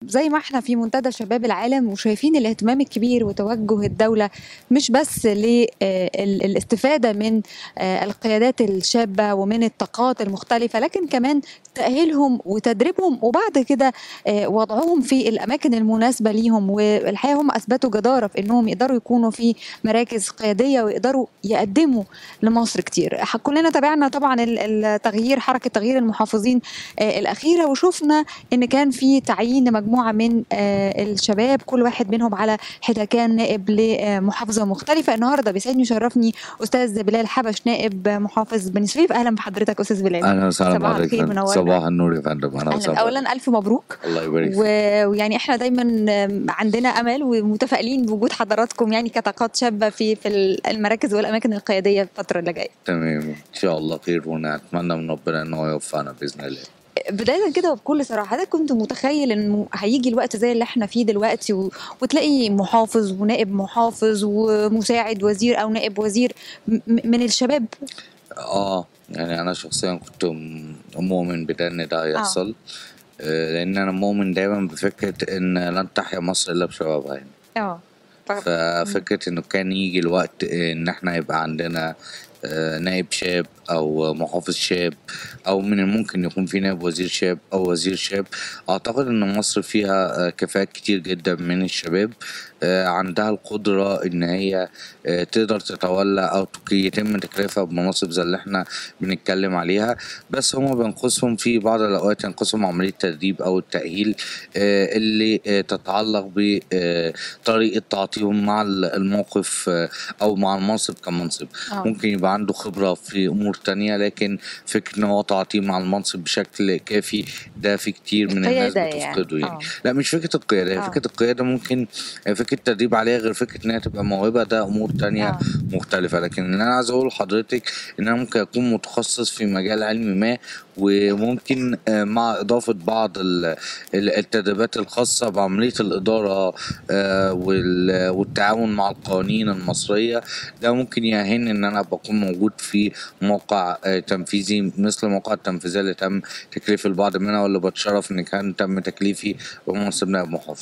زي ما احنا في منتدى شباب العالم وشايفين الاهتمام الكبير وتوجه الدولة مش بس للاستفادة من آه، القيادات الشابة ومن الطاقات المختلفة لكن كمان تأهيلهم وتدريبهم وبعد كده آه، وضعهم في الأماكن المناسبة ليهم والحقيقة هم أثبتوا جدارة في إنهم يقدروا يكونوا في مراكز قيادية ويقدروا يقدموا لمصر كتير ح- كلنا تابعنا طبعا ال- التغيير حركة تغيير المحافظين آه، الأخيرة وشفنا ان كان في تعيين مجموعه من آه، الشباب كل واحد منهم على حده كان نائب لمحافظه مختلفه النهارده بيسعدني ويشرفني استاذ بلال حبش نائب محافظ بني سويف اهلا بحضرتك استاذ بلال اهلا وسهلا صباح بحضرتك الخير، فندم. منورنا. صباح النور يا فندم اهلا اهلا وسهلا اولا الف مبروك الله يبارك فيك و- ويعني احنا دايما آم، عندنا امل ومتفائلين بوجود حضراتكم يعني كطاقات شابه في في المراكز والاماكن القياديه الفتره اللي جايه تمام ان شاء الله خير ونتمنى من ربنا ان هو يوفقنا باذن الله بداية كده وبكل صراحة حضرتك كنت متخيل انه هيجي الوقت زي اللي احنا فيه دلوقتي و... وتلاقي محافظ ونائب محافظ ومساعد وزير او نائب وزير م... من الشباب اه يعني انا شخصيا كنت م- مؤمن بده ان ده هيحصل آه، لان انا مؤمن دايما بفكره ان لن تحيا مصر الا بشبابها يعني اه ففكره انه كان يجي الوقت ان احنا يبقى عندنا آه، نائب شاب او محافظ شاب او من الممكن يكون في نائب وزير شاب او وزير شاب اعتقد ان مصر فيها آه، كفاءات كتير جدا من الشباب آه، عندها القدرة ان هي آه، تقدر تتولى او تك- يتم تكليفها بمناصب زي اللي احنا بنتكلم عليها بس هما بينقصهم في بعض الاوقات ينقصهم عملية التدريب او التأهيل آه، اللي آه، تتعلق بطريقة تعاطيهم مع الموقف آه، او مع المنصب كمنصب آه. ممكن يبقى عنده خبرة في أمور تانية لكن فكرة إن هو تعاطيه مع المنصب بشكل كافي ده في كتير من الناس القيادة يعني. بتفقده يعني آه. لا مش فكرة القيادة هي آه. فكرة القيادة ممكن فكرة التدريب عليها غير فكرة إنها تبقى موهبة ده أمور تانية آه. مختلفة لكن اللي أنا عايز أقول لحضرتك إن أنا ممكن أكون متخصص في مجال علمي ما وممكن آه، مع إضافة بعض ال- ال- التدريبات الخاصة بعملية الإدارة آه، وال- والتعاون مع القوانين المصرية ده ممكن يأهلني إن أنا بكون موجود في موقع آه، تنفيذي مثل موقع التنفيذية اللي تم تكليف البعض منها واللي بتشرف إن كان تم تكليفي بمنصب نائب محافظ